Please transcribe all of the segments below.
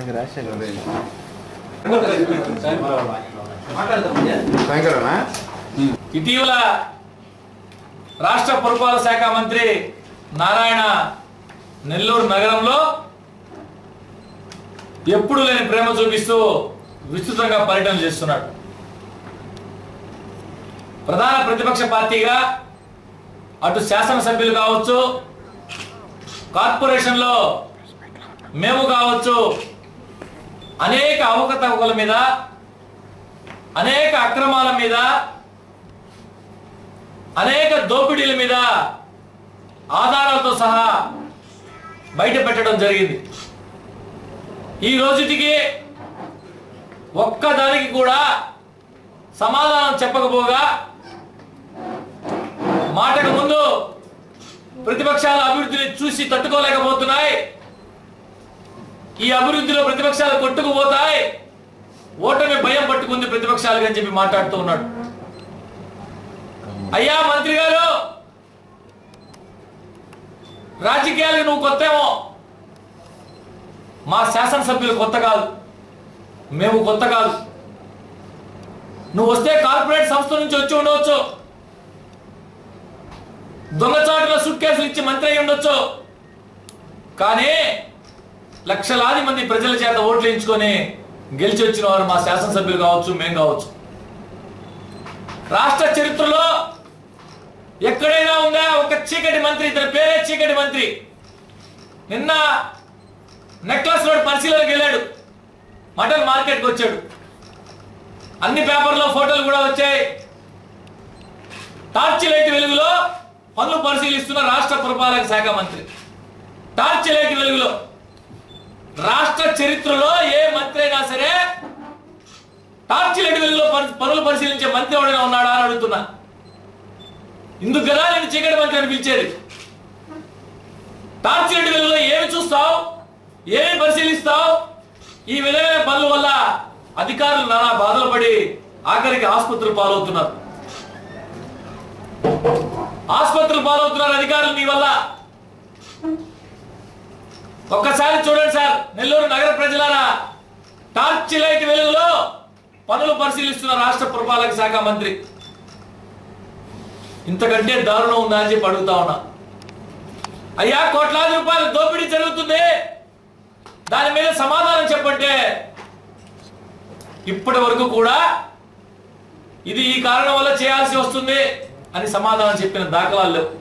సాయంకాలమా ఇటీవల రాష్ట్ర పురపాలక శాఖ మంత్రి నారాయణ నెల్లూరు నగరంలో ఎప్పుడు లేని ప్రేమ చూపిస్తూ విస్తృతంగా పర్యటన చేస్తున్నాడు ప్రధాన ప్రతిపక్ష పార్టీగా అటు శాసనసభ్యులు కావచ్చు కార్పొరేషన్లో మేము కావచ్చు అనేక అవకతవకల మీద అనేక అక్రమాల మీద అనేక దోపిడీల మీద ఆధారాలతో సహా బయట పెట్టడం జరిగింది ఈ రోజుటికి ఒక్కదానికి కూడా సమాధానం చెప్పకపోగా మాటకు ముందు ప్రతిపక్షాల అభివృద్ధిని చూసి తట్టుకోలేకపోతున్నాయి ఈ అభివృద్ధిలో ప్రతిపక్షాలు కొట్టుకుపోతాయి ఓటమి భయం పట్టుకుంది ప్రతిపక్షాలు అని చెప్పి మాట్లాడుతూ ఉన్నాడు అయ్యా మంత్రి గారు రాజకీయాలకు నువ్వు కొత్తేమో మా శాసనసభ్యులు కొత్త కాదు మేము కొత్త కాదు నువ్వు వస్తే కార్పొరేట్ సంస్థ నుంచి వచ్చి ఉండవచ్చు దొంగచాటుల సుట్ కేసులు ఇచ్చి మంత్రి అయి ఉండొచ్చు కానీ లక్షలాది మంది ప్రజల చేత ఓట్లు ఎంచుకొని గెలిచి వచ్చిన వారు మా శాసనసభ్యులు కావచ్చు మేము కావచ్చు రాష్ట్ర చరిత్రలో ఎక్కడైనా ఉందా ఒక చీకటి మంత్రి ఇతని పేరే చీకటి మంత్రి నిన్న నెక్లెస్ రోడ్ పరిశీలనకి వెళ్ళాడు మటన్ మార్కెట్కి వచ్చాడు అన్ని పేపర్లో ఫోటోలు కూడా వచ్చాయి టార్చ్ లైట్ వెలుగులో పనులు పరిశీలిస్తున్న రాష్ట్ర పురపాలక శాఖ మంత్రి టార్చ్ లైట్ వెలుగులో రాష్ట్ర చరిత్రలో ఏ మంత్రి అయినా సరే టార్చ్ లైట్ వెలుగులో పరి- పనులు పరిశీలించే మంత్రి ఎవడైనా ఉన్నాడా అని అడుగుతున్నా ఇందుకు కదా నేను చీకటి మంత్రి అని పిలిచేది టార్చ్ లైట్ వెలుగులో ఏమి చూస్తావు ఏమి పరిశీలిస్తావు ఈ విధమైన పనుల వల్ల అధికారులు నానా బాధలు పడి ఆఖరికి ఆసుపత్రులు పాలవుతున్నారు ఆసుపత్రులు పాలవుతున్నారు అధికారులు నీ వల్ల ఒక్కసారి చూడండి సార్ నెల్లూరు నగర ప్రజలారా టార్చ్ లైట్ వెలుగులో పనులు పరిశీలిస్తున్న రాష్ట్ర పురపాలక శాఖ మంత్రి ఇంతకంటే దారుణం ఉందా అని చెప్పి అడుగుతా ఉన్నా అయ్యా కోట్లాది రూపాయల దోపిడీ జరుగుతుంది దాని మీద సమాధానం చెప్పంటే ఇప్పటి వరకు కూడా ఇది ఈ కారణం వల్ల చేయాల్సి వస్తుంది అని సమాధానం చెప్పిన దాఖలాలు లేవు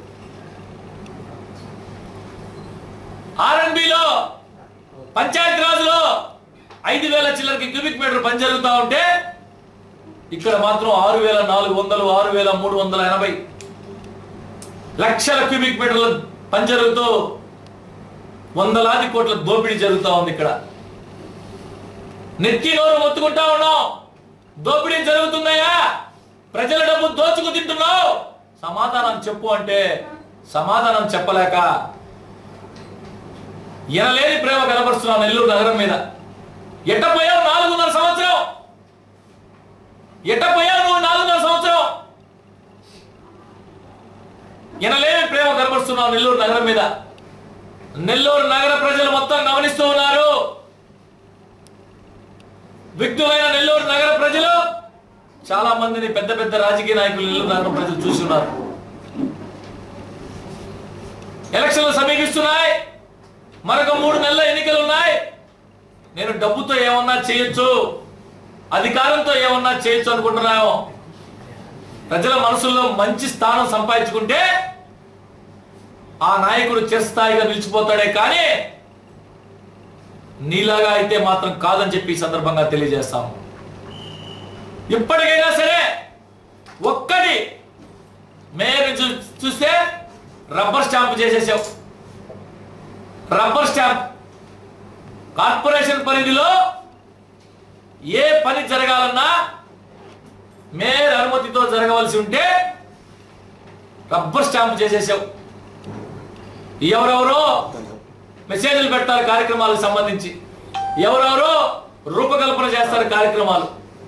ఆర్ఎన్బిలో పంచాయతీ రాజులో ఐదు వేల చిల్లరకి క్యూబిక్ మీటర్ పని జరుగుతూ ఉంటే ఇక్కడ మాత్రం ఆరు వేల నాలుగు వందలు ఆరు వేల మూడు వందల ఎనభై లక్షల క్యూబిక్ మీటర్ల పని జరుగుతూ వందలాది కోట్ల దోపిడీ జరుగుతూ ఉంది ఇక్కడ నెత్తి నోరు మొత్తుకుంటా ఉన్నాం దోపిడీ జరుగుతుందయ్యా ప్రజల డబ్బు దోచుకు తింటున్నావు సమాధానం చెప్పు అంటే సమాధానం చెప్పలేక ఎనలేని ప్రేమ కనపరుస్తున్నావు నెల్లూరు నగరం మీద ఎట్టపోయావు నాలుగున్నర సంవత్సరం ఎట్టపోయావు నువ్వు నాలుగున్నర సంవత్సరం ఎనలేని ప్రేమ కనపరుస్తున్నావు నెల్లూరు నగరం మీద నెల్లూరు నగర ప్రజలు మొత్తం గమనిస్తూ ఉన్నారు విఘ్నులైన నెల్లూరు నగర ప్రజలు చాలా మందిని పెద్ద పెద్ద రాజకీయ నాయకులు నెల్లూరు నగర ప్రజలు చూసి ఉన్నారు ఎలక్షన్లు సమీపిస్తున్నాయి మరొక మూడు నెలల ఎన్నికలు ఉన్నాయి నేను డబ్బుతో ఏమన్నా చేయొచ్చు అధికారంతో ఏమన్నా చేయొచ్చు అనుకుంటున్నాను ప్రజల మనసుల్లో మంచి స్థానం సంపాదించుకుంటే ఆ నాయకుడు చిరస్థాయిగా నిలిచిపోతాడే కానీ నీలాగా అయితే మాత్రం కాదని చెప్పి ఈ సందర్భంగా తెలియజేస్తాము ఇప్పటికైనా సరే ఒక్కటి మేయర్ చూ చూస్తే రబ్బర్ స్టాంప్ చేసేసావు రబ్బర్ స్టాంప్ కార్పొరేషన్ పరిధిలో ఏ పని జరగాలన్నా మేయర్ అనుమతితో జరగవలసి ఉంటే రబ్బర్ స్టాంప్ చేసేసావు ఎవరెవరో మెసేజ్లు పెడతారు కార్యక్రమాలకు సంబంధించి ఎవరెవరో రూపకల్పన చేస్తారు కార్యక్రమాలు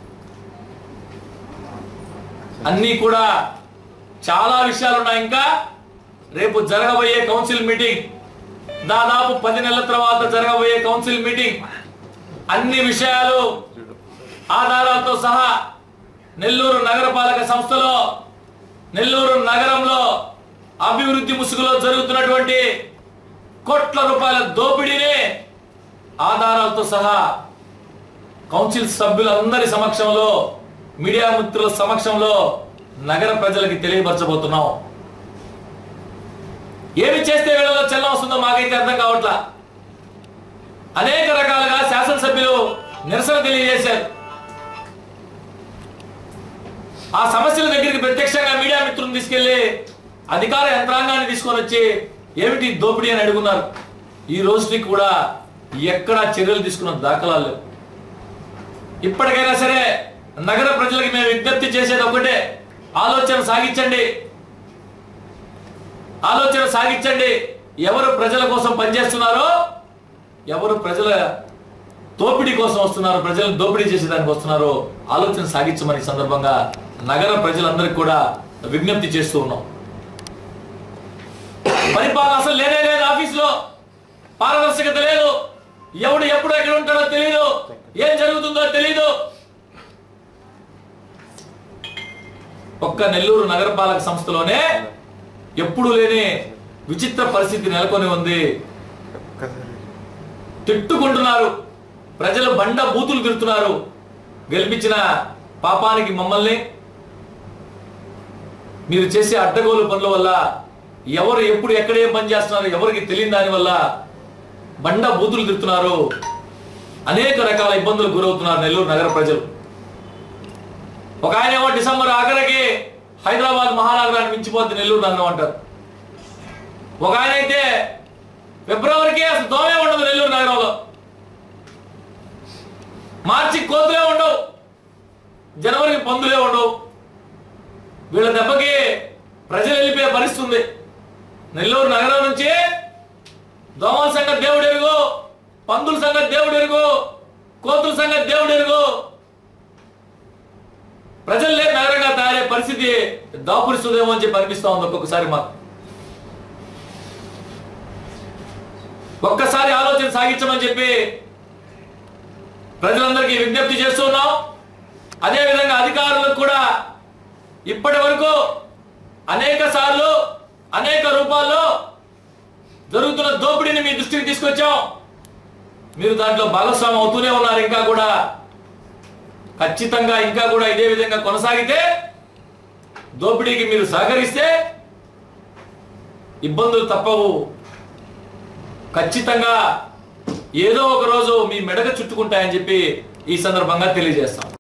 అన్నీ కూడా చాలా విషయాలు ఉన్నాయి ఇంకా రేపు జరగబోయే కౌన్సిల్ మీటింగ్ దాదాపు పది నెలల తర్వాత జరగబోయే కౌన్సిల్ మీటింగ్ అన్ని విషయాలు ఆధారాలతో సహా నెల్లూరు నగరపాలక సంస్థలో నెల్లూరు నగరంలో అభివృద్ధి ముసుగులో జరుగుతున్నటువంటి కోట్ల రూపాయల దోపిడీని ఆధారాలతో సహా కౌన్సిల్ సభ్యులందరి సమక్షంలో మీడియా మిత్రుల సమక్షంలో నగర ప్రజలకి తెలియపరచబోతున్నాం ఏమి చేస్తే వీళ్ళలో చెల్లం వస్తుందో మాకైతే అర్థం కావట్లా అనేక రకాలుగా శాసనసభ్యులు నిరసన తెలియజేశారు ఆ సమస్యల దగ్గరికి ప్రత్యక్షంగా మీడియా మిత్రులను తీసుకెళ్లి అధికార యంత్రాంగాన్ని తీసుకొని వచ్చి ఏమిటి దోపిడీ అని అడుగున్నారు ఈ రోజుకి కూడా ఎక్కడా చర్యలు తీసుకున్న దాఖలాలు లేవు ఇప్పటికైనా సరే నగర ప్రజలకి మేము విజ్ఞప్తి చేసేది ఒకటే ఆలోచన సాగించండి ఆలోచన సాగించండి ఎవరు ప్రజల కోసం పనిచేస్తున్నారో ఎవరు ప్రజల దోపిడీ కోసం వస్తున్నారో ప్రజలను దోపిడీ చేసేదానికి వస్తున్నారో ఆలోచన సాగించమని ఈ సందర్భంగా నగర ప్రజలందరికీ కూడా విజ్ఞప్తి చేస్తూ ఉన్నాం పరిపాలన అసలు లేనే లేదు ఆఫీసులో పారదర్శకత లేదు ఎవడు ఎప్పుడు ఎక్కడ ఉంటాడో తెలియదు ఏం జరుగుతుందో తెలియదు ఒక్క నెల్లూరు నగరపాలక సంస్థలోనే ఎప్పుడు లేని విచిత్ర పరిస్థితి నెలకొని ఉంది తిట్టుకుంటున్నారు ప్రజలు బండ బూతులు తిడుతున్నారు గెలిపించిన పాపానికి మమ్మల్ని మీరు చేసే అడ్డగోలు పనుల వల్ల ఎవరు ఎప్పుడు ఎక్కడ ఏం పని చేస్తున్నారు ఎవరికి తెలియని దాని వల్ల బండ బూతులు తిడుతున్నారు అనేక రకాల ఇబ్బందులు గురవుతున్నారు నెల్లూరు నగర ప్రజలు ఒక ఆయన ఏమో డిసెంబర్ ఆఖరికి హైదరాబాద్ మహానగరాన్ని మించిపోద్ది నెల్లూరు నగరం అంటారు ఒక ఆయన అయితే ఫిబ్రవరికి అసలు దోమే ఉండదు నెల్లూరు నగరంలో మార్చి కోతులే ఉండవు జనవరికి పందులే ఉండవు వీళ్ళ దెబ్బకి ప్రజలు వెళ్ళిపోయే పరిస్థితి ఉంది నెల్లూరు నగరం నుంచి దోమల సంగతి దేవుడు ఎరుగు పందుల సంగతి దేవుడు ఎరుగు కోతుల సంగతి దేవుడు ఎరుగు ప్రజలు లేని నగరంగా తయారయ్యే పరిస్థితి దాపురిస్తుందేమో అని చెప్పి అనిపిస్తా ఉంది ఒక్కొక్కసారి మాకు ఒక్కసారి ఆలోచన సాగించమని చెప్పి ప్రజలందరికీ విజ్ఞప్తి చేస్తున్నాం అదే విధంగా అధికారులకు కూడా ఇప్పటి వరకు అనేక సార్లు అనేక రూపాల్లో జరుగుతున్న దోపిడీని మీ దృష్టికి తీసుకొచ్చాం మీరు దాంట్లో భాగస్వామి అవుతూనే ఉన్నారు ఇంకా కూడా ఖచ్చితంగా ఇంకా కూడా ఇదే విధంగా కొనసాగితే దోపిడీకి మీరు సహకరిస్తే ఇబ్బందులు తప్పవు ఖచ్చితంగా ఏదో ఒక రోజు మీ మెడగ చుట్టుకుంటాయని చెప్పి ఈ సందర్భంగా తెలియజేస్తాం